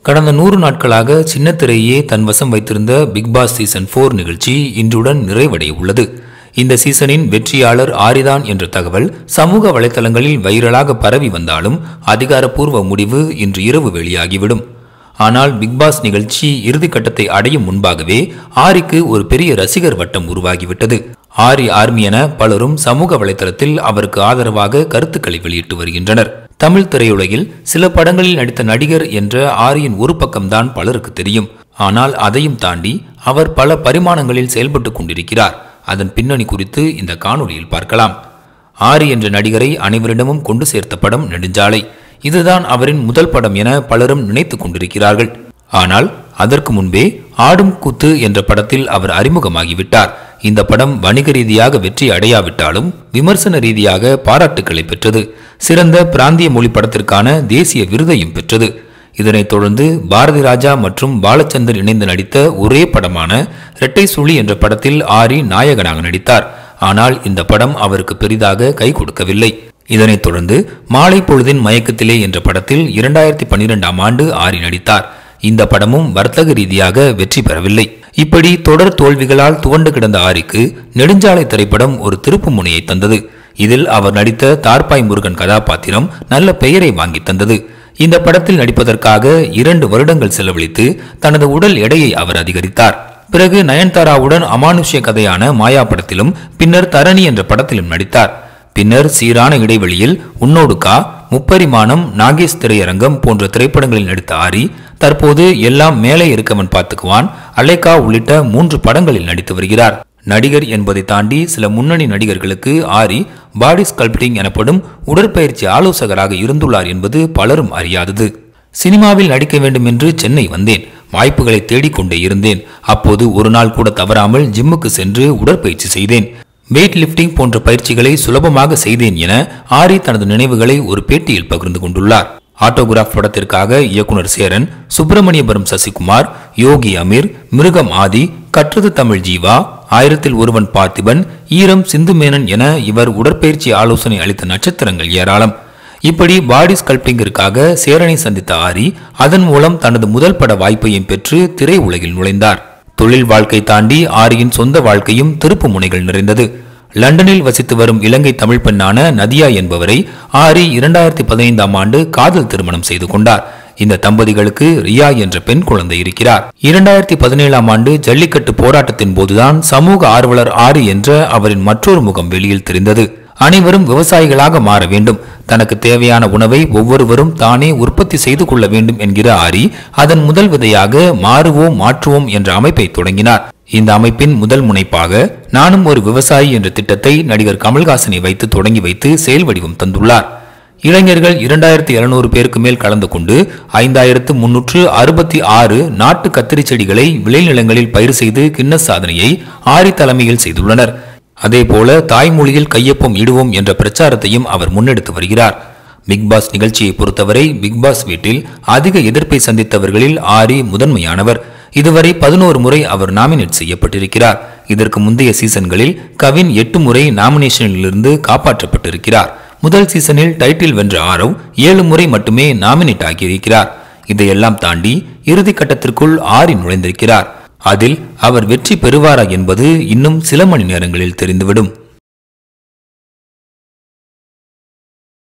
கடந்த நூறு நாட்களாக சின்னத்திரையே தன் வசம் வைத்திருந்த பிக் பாஸ் சீசன் போர் நிகழ்ச்சி இன்றுடன் நிறைவடைய உள்ளது இந்த சீசனின் வெற்றியாளர் ஆரிதான் என்ற தகவல் சமூக வலைதளங்களில் வைரலாக பரவி வந்தாலும் அதிகாரப்பூர்வ முடிவு இன்று இரவு வெளியாகிவிடும் ஆனால் பிக் பாஸ் நிகழ்ச்சி இறுதிக்கட்டத்தை அடையும் முன்பாகவே ஆரிக்கு ஒரு பெரிய ரசிகர் வட்டம் உருவாகிவிட்டது ஆரி ஆர்மி என பலரும் சமூக வலைதளத்தில் அவருக்கு ஆதரவாக கருத்துக்களை வெளியிட்டு வருகின்றனர் தமிழ் திரையுலகில் சில படங்களில் நடித்த நடிகர் என்ற ஆரியின் ஒரு பக்கம்தான் பலருக்கு தெரியும் ஆனால் அதையும் தாண்டி அவர் பல பரிமாணங்களில் செயல்பட்டுக் கொண்டிருக்கிறார் அதன் பின்னணி குறித்து இந்த காணொளியில் பார்க்கலாம் ஆரி என்ற நடிகரை அனைவரிடமும் கொண்டு சேர்த்த படம் நெடுஞ்சாலை இதுதான் அவரின் முதல் படம் என பலரும் நினைத்துக் கொண்டிருக்கிறார்கள் ஆனால் அதற்கு முன்பே ஆடும் கூத்து என்ற படத்தில் அவர் அறிமுகமாகிவிட்டார் இந்த படம் வணிக ரீதியாக வெற்றி அடையாவிட்டாலும் விமர்சன ரீதியாக பாராட்டுக்களை பெற்றது சிறந்த பிராந்திய மொழி படத்திற்கான தேசிய விருதையும் பெற்றது இதனைத் தொடர்ந்து பாரதி ராஜா மற்றும் பாலச்சந்தர் இணைந்து நடித்த ஒரே படமான இரட்டை சுழி என்ற படத்தில் ஆரி நாயகனாக நடித்தார் ஆனால் இந்த படம் அவருக்கு பெரிதாக கை கொடுக்கவில்லை இதனைத் தொடர்ந்து மாலை பொழுதின் மயக்கத்திலே என்ற படத்தில் இரண்டாயிரத்தி பன்னிரெண்டாம் ஆண்டு ஆரி நடித்தார் இந்த படமும் வர்த்தக ரீதியாக வெற்றி பெறவில்லை இப்படி தொடர் தோல்விகளால் துவண்டு கிடந்த ஆரிக்கு நெடுஞ்சாலை திரைப்படம் ஒரு திருப்பு முனையை தந்தது இதில் அவர் நடித்த தார்பாய் முருகன் கதாபாத்திரம் நல்ல பெயரை வாங்கி தந்தது இந்த படத்தில் நடிப்பதற்காக இரண்டு வருடங்கள் செலவழித்து தனது உடல் எடையை அவர் அதிகரித்தார் பிறகு நயன்தாராவுடன் அமானுஷ்ய கதையான மாயா படத்திலும் பின்னர் தரணி என்ற படத்திலும் நடித்தார் பின்னர் சீரான இடைவெளியில் உன்னோடுகா முப்பரிமாணம் நாகேஷ் திரையரங்கம் போன்ற திரைப்படங்களில் நடித்த ஆரி தற்போது எல்லாம் மேலே இருக்கவன் பார்த்துக்குவான் அலேகா உள்ளிட்ட மூன்று படங்களில் நடித்து வருகிறார் நடிகர் என்பதை தாண்டி சில முன்னணி நடிகர்களுக்கு ஆரி பாடி ஸ்கல்ப்டிங் எனப்படும் உடற்பயிற்சி ஆலோசகராக இருந்துள்ளார் என்பது பலரும் அறியாதது சினிமாவில் நடிக்க வேண்டும் என்று சென்னை வந்தேன் வாய்ப்புகளை தேடிக்கொண்டே இருந்தேன் அப்போது ஒரு நாள் கூட தவறாமல் ஜிம்முக்கு சென்று உடற்பயிற்சி செய்தேன் வெயிட் லிஃப்டிங் போன்ற பயிற்சிகளை சுலபமாக செய்தேன் என ஆரி தனது நினைவுகளை ஒரு பேட்டியில் பகிர்ந்து கொண்டுள்ளார் ஆட்டோகிராஃப் படத்திற்காக இயக்குனர் சேரன் சுப்பிரமணியபுரம் சசிகுமார் யோகி அமீர் மிருகம் ஆதி கற்றது தமிழ் ஜீவா ஆயிரத்தில் ஒருவன் பார்த்திபன் ஈரம் சிந்து மேனன் என இவர் உடற்பயிற்சி ஆலோசனை அளித்த நட்சத்திரங்கள் ஏராளம் இப்படி பாடி ஸ்கல்ப்டிங்கிற்காக சேரனை சந்தித்த ஆரி அதன் மூலம் தனது முதல் பட வாய்ப்பையும் பெற்று திரை உலகில் நுழைந்தார் தொழில் வாழ்க்கை தாண்டி ஆரியின் சொந்த வாழ்க்கையும் திருப்பு முனைகள் நிறைந்தது லண்டனில் வசித்து வரும் இலங்கை தமிழ் பெண்ணான நதியா என்பவரை ஆரி இரண்டாயிரத்தி பதினைந்தாம் ஆண்டு காதல் திருமணம் செய்து கொண்டார் இந்த தம்பதிகளுக்கு ரியா என்ற பெண் குழந்தை இருக்கிறார் இரண்டாயிரத்தி பதினேழாம் ஆண்டு ஜல்லிக்கட்டு போராட்டத்தின் போதுதான் சமூக ஆர்வலர் ஆரி என்ற அவரின் மற்றொரு முகம் வெளியில் தெரிந்தது அனைவரும் விவசாயிகளாக மாற வேண்டும் தனக்கு தேவையான உணவை ஒவ்வொருவரும் தானே உற்பத்தி செய்து கொள்ள வேண்டும் என்கிற ஆரி அதன் முதல் விதையாக மாறுவோம் மாற்றுவோம் என்ற அமைப்பை தொடங்கினார் இந்த அமைப்பின் முதல் முனைப்பாக நானும் ஒரு விவசாயி என்ற திட்டத்தை நடிகர் கமல்ஹாசனை வைத்து தொடங்கி வைத்து செயல் வடிவம் தந்துள்ளார் இளைஞர்கள் இரண்டாயிரத்தி இருநூறு பேருக்கு மேல் கலந்து கொண்டு ஐந்தாயிரத்து முன்னூற்று அறுபத்தி ஆறு நாட்டு கத்திரி செடிகளை விளைநிலங்களில் பயிர் செய்து கின்னஸ் சாதனையை ஆரி தலைமையில் செய்துள்ளனர் அதேபோல தாய்மொழியில் கையொப்பம் இடுவோம் என்ற பிரச்சாரத்தையும் அவர் முன்னெடுத்து வருகிறார் பிக் பாஸ் நிகழ்ச்சியை பொறுத்தவரை பிக் பாஸ் வீட்டில் அதிக எதிர்ப்பை சந்தித்தவர்களில் ஆரி முதன்மையானவர் இதுவரை பதினோரு முறை அவர் நாமினேட் செய்யப்பட்டிருக்கிறார் இதற்கு முந்தைய சீசன்களில் கவின் எட்டு முறை நாமினேஷனிலிருந்து காப்பாற்றப்பட்டிருக்கிறார் முதல் சீசனில் டைட்டில் வென்ற ஆரவ் ஏழு முறை மட்டுமே நாமினேட் ஆகியிருக்கிறார் இதையெல்லாம் தாண்டி இறுதி கட்டத்திற்குள் ஆரி நுழைந்திருக்கிறார் அதில் அவர் வெற்றி பெறுவாரா என்பது இன்னும் சில மணி நேரங்களில் தெரிந்துவிடும்